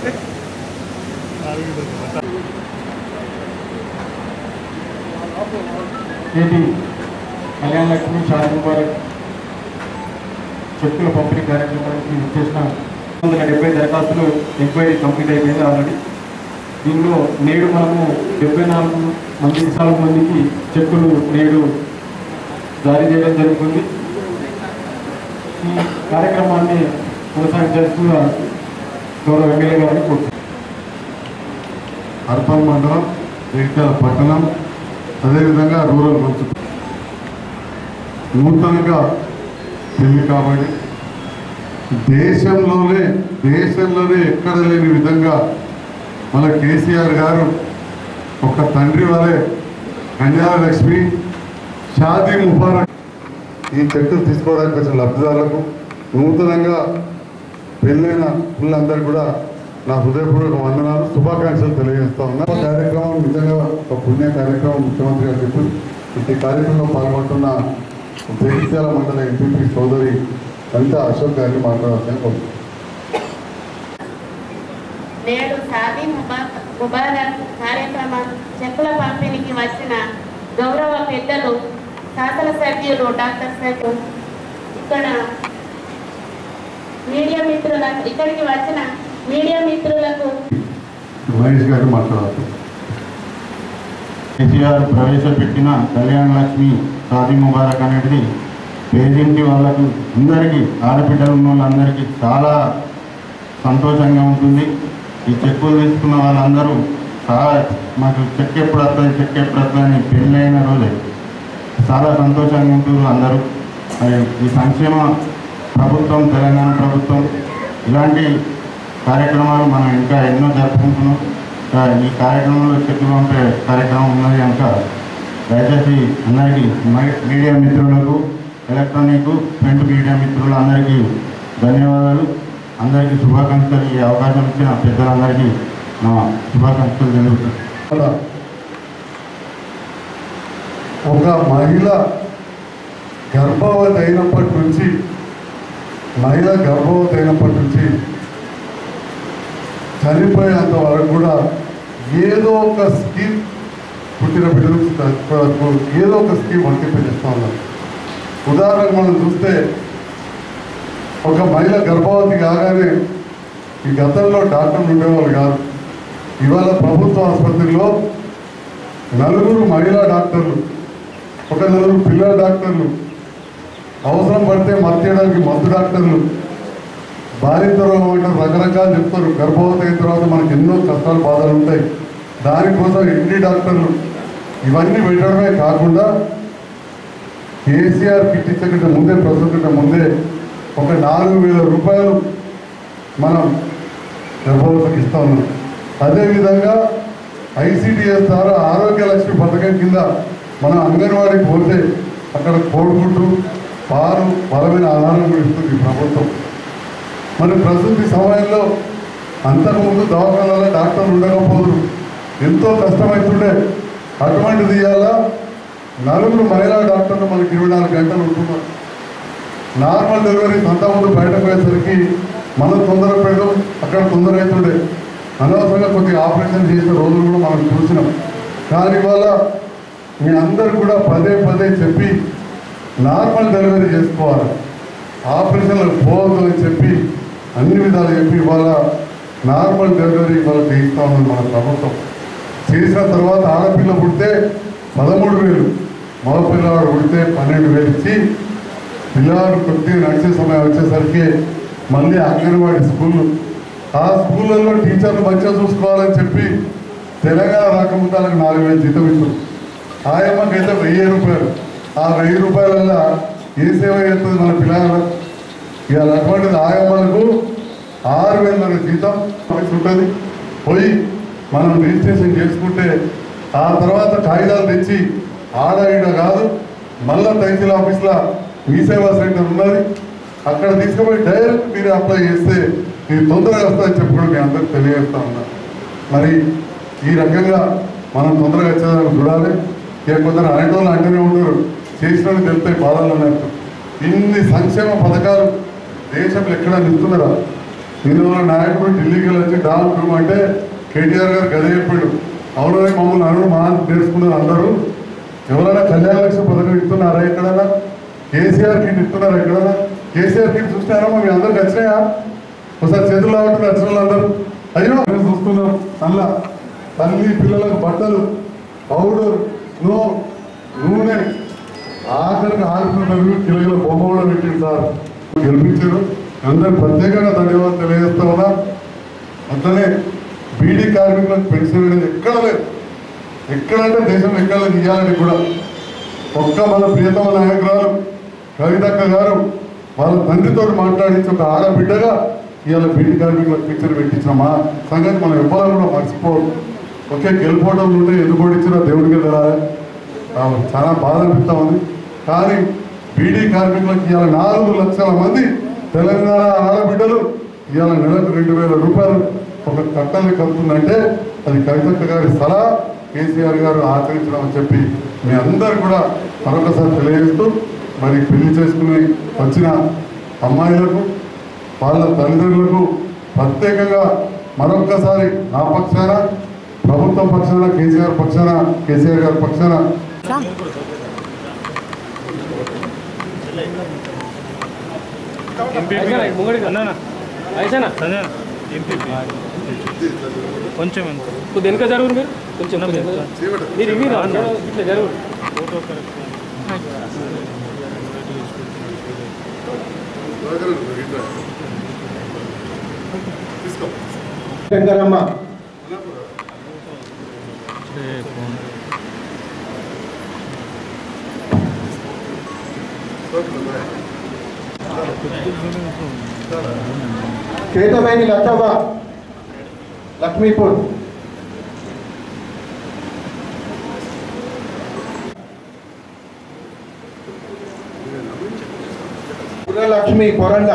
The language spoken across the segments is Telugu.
నేటి కళ్యాణ లక్ష్మి షాది ముబారక్ చెక్కుల పంపిణీ కార్యక్రమానికి చేసిన వందల డెబ్బై దరఖాస్తులు ఎంక్వైరీ కంప్లీట్ అయిపోయింది ఆల్రెడీ దీనిలో నేడు మనము డెబ్బై నాలుగు మంది నాలుగు మందికి చెక్కులు నేడు జారీ చేయడం జరుగుతుంది ఈ కార్యక్రమాన్ని కొనసాగించాల్సిన గౌరవ ఎమ్మెల్యే గారిని కోరుతున్నాను అర్బన్ మండలం జగిత్యాల పట్టణం అదేవిధంగా రూరల్ మంచు నూతనంగా పెళ్లి కాబట్టి దేశంలోనే దేశంలోనే ఎక్కడ లేని విధంగా మన కేసీఆర్ గారు ఒక తండ్రి వలె కన్యాల లక్ష్మి షాదీ ముబారక్ ఈ చెక్కులు తీసుకోవడానికి వచ్చిన లబ్ధిదారులకు నూతనంగా పెళ్ళైన పిల్లలందరూ కూడా నా హృదయపూర్వక వందనాలు శుభాకాంక్షలు తెలియజేస్తా ఉన్నా ఈ కార్యక్రమం నిజంగా ఒక పుణ్య కార్యక్రమం ముఖ్యమంత్రి గారు చెప్పి ఈ కార్యక్రమంలో పాల్గొంటున్న జగిత్యాల మండల ఎంపీ సోదరి కవిత అశోక్ గారిని మాట్లాడాల్సిన కోరుతున్నాను. నేడు షాదీ ముబారక్ ముబారక్ కార్యక్రమం చెక్కుల పంపిణీకి వచ్చిన గౌరవ పెద్దలు శాసనసభ్యులు డాక్టర్ సైకు ఇక్కడ మీడియా మిత్రులకు ఇక్కడికి వచ్చిన మీడియా మిత్రులకు మహేష్ గారు మాట్లాడాలి కేసీఆర్ ప్రవేశపెట్టిన కళ్యాణ లక్ష్మి షాదీ ముబారక్ అనేది పేదింటి వాళ్ళకు అందరికీ ఆడబిడ్డలు ఉన్న వాళ్ళందరికీ చాలా సంతోషంగా ఉంటుంది ఈ చెక్కులు తీసుకున్న వాళ్ళందరూ చాలా మాకు చెక్ ఎప్పుడు వస్తుంది చెక్ ఎప్పుడు వస్తుంది అని పెళ్ళైన రోజే చాలా సంతోషంగా ఉంటున్నారు అందరూ మరి ఈ సంక్షేమ ప్రభుత్వం తెలంగాణ ప్రభుత్వం ఇలాంటి కార్యక్రమాలు మనం ఇంకా ఎన్నో జరుపుకుంటున్నాం ఇంకా ఈ కార్యక్రమంలో చెట్లు పంపే కార్యక్రమం ఉన్నది కనుక దయచేసి అందరికీ మై- మీడియా మిత్రులకు ఎలక్ట్రానిక్ ప్రింట్ మీడియా మిత్రులు అందరికీ ధన్యవాదాలు అందరికీ శుభాకాంక్షలు ఈ అవకాశం ఇచ్చిన పెద్దలందరికీ నా శుభాకాంక్షలు తెలుపుతాను అలా ఒక మహిళ గర్భవతి అయినప్పటి నుంచి మహిళ గర్భవతి అయినప్పటి నుంచి చనిపోయేంత వరకు కూడా ఏదో ఒక స్కీమ్ పుట్టిన బిడ్డ నుంచి చనిపోయే వరకు ఏదో ఒక స్కీమ్ వర్తింపజేస్తూ ఉన్నారు ఉదాహరణకు మనం చూస్తే ఒక మహిళ గర్భవతి కాగానే ఈ గతంలో డాక్టర్లు ఉండేవాళ్ళు కాదు ఇవాళ ప్రభుత్వ ఆసుపత్రిలో నలుగురు మహిళా డాక్టర్లు ఒక నలుగురు పిల్లల డాక్టర్లు అవసరం పడితే మత్తేయడానికి మత్తు డాక్టర్లు బాధితరం అంటారు రకరకాలు చెప్తారు గర్భవతి అయిన తర్వాత మనకి ఎన్నో కష్టాలు బాధలు ఉంటాయి దానికోసం ఎన్ని డాక్టర్లు ఇవన్నీ పెట్టడమే కాకుండా కేసీఆర్ కిట్ ఇచ్చకంటే ముందే ప్రస్తుతం కంటే ముందే ఒక నాలుగు వేల రూపాయలు మనం గర్భవతికి ఇస్తా ఉన్నాం అదేవిధంగా ఐసిడిఎస్ ద్వారా ఆరోగ్య లక్ష్మి పథకం కింద మన అంగన్వాడీకి పోతే అక్కడ కోడిగుడ్డు పాలు బలమైన ఆహారం కూడా ఇస్తుంది ఈ ప్రభుత్వం మరి ప్రస్తుత సమయంలో అంతకుముందు దవాఖానాలో డాక్టర్లు ఉండకపోదు ఎంతో కష్టమవుతుండే అటువంటిది ఇవాళ నలుగురు మహిళా డాక్టర్లు మనకి ఇరవై నాలుగు గంటలు ఉంటున్నారు నార్మల్ డెలివరీస్ అంతకుముందు బయటకు పోయేసరికి మనం తొందర పెడదాం అక్కడ తొందర అవుతుండే అనవసరంగా కొద్దిగా ఆపరేషన్ చేసిన రోజులు కూడా మనం చూసినాం కానీ ఇవాళ మీ అందరు కూడా పదే పదే చెప్పి నార్మల్ డెలివరీ చేసుకోవాలి ఆపరేషన్లకు పోవద్దు అని చెప్పి అన్ని విధాలు చెప్పి ఇవాళ నార్మల్ డెలివరీ ఇవాళ చేయిస్తా ఉన్నది మన ప్రభుత్వం చేసిన తర్వాత ఆడపిల్ల పుడితే పదమూడు వేలు మగ పిల్లవాడు పుడితే పన్నెండు వేలు ఇచ్చి పిల్లవాడు కొద్దిగా నడిచే సమయం వచ్చేసరికి మళ్ళీ అంగన్వాడీ స్కూళ్ళు ఆ స్కూళ్ళల్లో టీచర్లు మంచిగా చూసుకోవాలని చెప్పి తెలంగాణ రాకముందు వాళ్ళకి నాలుగు వేలు జీతం ఇస్తుంది ఆయమ్మకైతే వెయ్యి రూపాయలు ఆ వెయ్యి రూపాయలల్లో ఏ సేవ చేస్తుంది మన పిల్లలకు ఇవాళ అటువంటిది ఆయమ్మలకు ఆరు వేల జీతం మనకి ఉంటుంది పోయి మనం రిజిస్ట్రేషన్ చేసుకుంటే ఆ తర్వాత కాగితాలు తెచ్చి ఆడ ఈడ కాదు మళ్ళా తహసీల్ ఆఫీస్లో మీ సేవా సెంటర్ ఉన్నది అక్కడ తీసుకుపోయి డైరెక్ట్ మీరు అప్లై చేస్తే మీరు తొందరగా వస్తుందని చెప్పి కూడా మీ అందరికి తెలియజేస్తా ఉన్నా మరి ఈ రకంగా మనం తొందరగా వచ్చేదాన్ని చూడాలి ఇక కొందరు అనేక వాళ్ళు అంటూనే ఉంటారు చేసిన వాళ్ళు తెలుస్తాయి బాధలు అన్నట్టు ఇన్ని సంక్షేమ పథకాలు దేశంలో ఎక్కడ నిలుస్తున్నారా దీనివల్ల నాయకుడు ఢిల్లీకి వెళ్ళి వచ్చి డాల్ రూమ్ అంటే కేటీఆర్ గారు గదే చెప్పాడు అవునని మమ్మల్ని అను మా నేర్చుకున్నారు అందరూ ఎవరైనా కళ్యాణ లక్ష్మి పథకం ఇస్తున్నారా ఎక్కడైనా కేసీఆర్ కిట్ ఇస్తున్నారా ఎక్కడైనా కేసీఆర్ కిట్ చూసినారా మీ అందరికి వచ్చినాయా ఒకసారి చేతులు రావట్లేదు వచ్చిన వాళ్ళు అందరూ అయ్యో మేము చూస్తున్నాం అలా తల్లి పిల్లలకు బట్టలు పౌడర్ నో నూనె ఆఖరికి ఆడుతున్నారు కిలకిల బొమ్మ కూడా పెట్టింది సార్ గెలిపించారు అందరు ప్రత్యేకంగా ధన్యవాదాలు తెలియజేస్తా ఉన్నా అట్లనే బీడీ కార్మికులకు పెన్షన్ అనేది ఎక్కడ లేదు ఎక్కడంటే దేశంలో ఎక్కడ లేదు ఇవ్వాలని కూడా ఒక్క మన ప్రియతమ నాయకురాలు కవితక్క గారు వాళ్ళ తండ్రితో మాట్లాడించి ఒక ఆడబిడ్డగా ఇవాళ బీడీ కార్మికులకు పిక్చర్ పెట్టించిన మా సంగతి మనం ఎవ్వరం కూడా మర్చిపోరు ఒకే గెలుపోవడం ఉంటే ఎందుకు ఓడించినా దేవుడికి వెళ్ళాలి ఆ, చాలా బాధ అనిపిస్తా ఉంది కానీ బీడీ కార్మికులకు ఇవాళ నాలుగు లక్షల మంది తెలంగాణ ఆడబిడ్డలు ఇవాళ నెలకు రెండు వేల రూపాయలు ఒక కట్టలు కలుతుందంటే అది కవితక్క గారి సలహా కేసీఆర్ గారు ఆచరించడం అని చెప్పి మీ అందరు కూడా మరొకసారి తెలియజేస్తూ మరి పెళ్లి చేసుకుని వచ్చిన అమ్మాయిలకు వాళ్ళ తల్లిదండ్రులకు ప్రత్యేకంగా మరొక్కసారి నా పక్షాన ప్రభుత్వం పక్షాన కేసీఆర్ పక్షాన కేసీఆర్ గారి పక్షాన కొంచెం ఎంత కొద్ది వెనక జరుగురు మీరు కొంచెం కొద్ది వెనక. మీరు మీరు అందరూ ఇట్లా జరుగు శంకరమ్మ కేతవేణి లచ్చవ్వ లక్ష్మీపూర్ లక్ష్మి కొరండ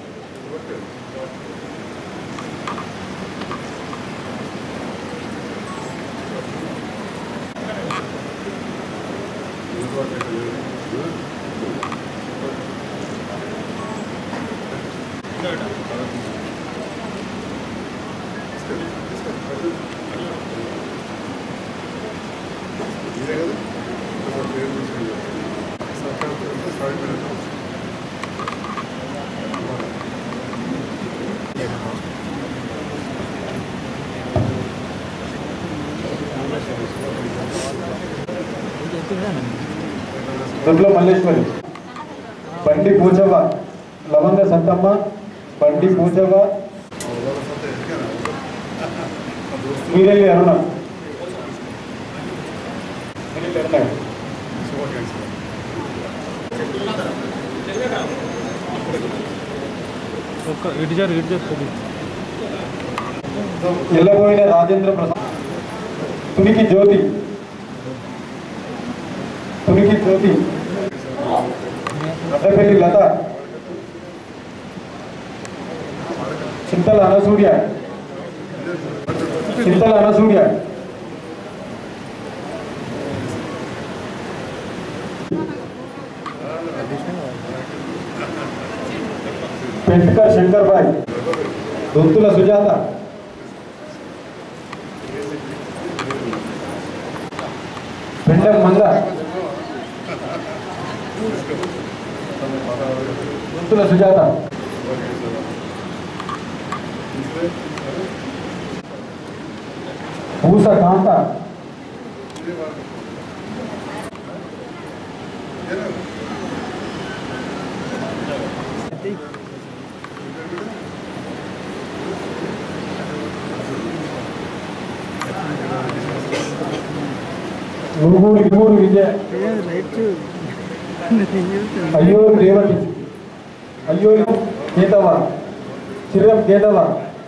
దొడ్ల మల్లేశ్వరి బండి పూజవ్వ లవంగ సంతమ్మ బండి పూజవ్వ మీరెళ్ళి అరుణ మీరెళ్ళి అరుణ ఒక్క ఇటు జరు ఇటు జరు ఎల్లబోయిన రాజేంద్ర ప్రసాద్ తునికి జ్యోతి తునికి జ్యోతి రద్దపల్లి లత చింతల అనసూర్య చింతల అనసూర్య పెంటకర్ శంకర్ బాయ్ దొంతుల సుజాత పెండం మంగ దొంతుల సుజాత పూస కాంత నూగూరు ఇరువురు విజయ అయ్యూరు రేవతి అయ్యూరు కేతవ చిరం కేతవ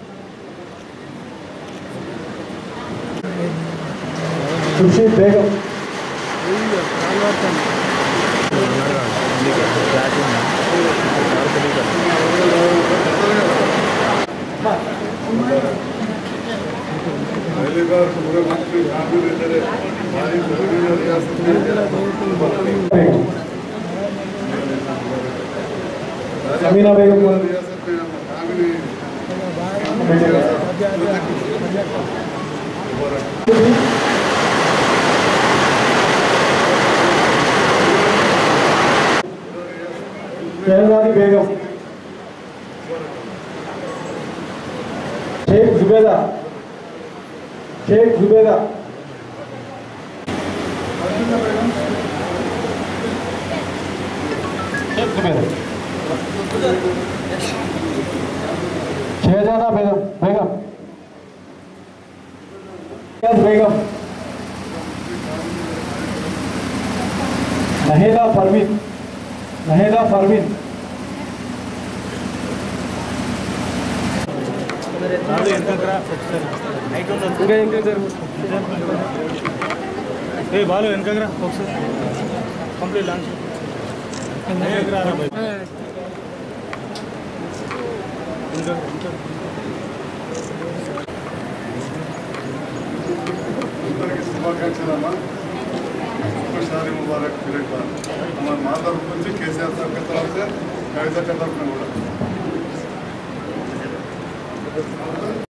ఖుషి బేగం బేగం సమీనా బేగం शहजादी बेगम शेख जुबेदा शेख जुबेदा शेख जुबेदा शहजादा बेगम बेगम शहजाद बेगम नहेदा परवीन नहेदा परवीन నాలుగు వెనకరా ఒకసారి హైట్ ఉండదు ఇంకా ఇంకా సార్ ఏ బాలు వెనకరా ఒకసారి కంప్లీట్ లాంచ్ వెనకరా రా బయట. ఇంకా ఇంకా అందరికీ శుభాకాంక్షలమ్మా ఒక్కసారి ముబారక్ ఫిరెట్ మన మా తరఫు నుంచి కేసీఆర్ తరఫు తరఫు కవిత తరఫున కూడా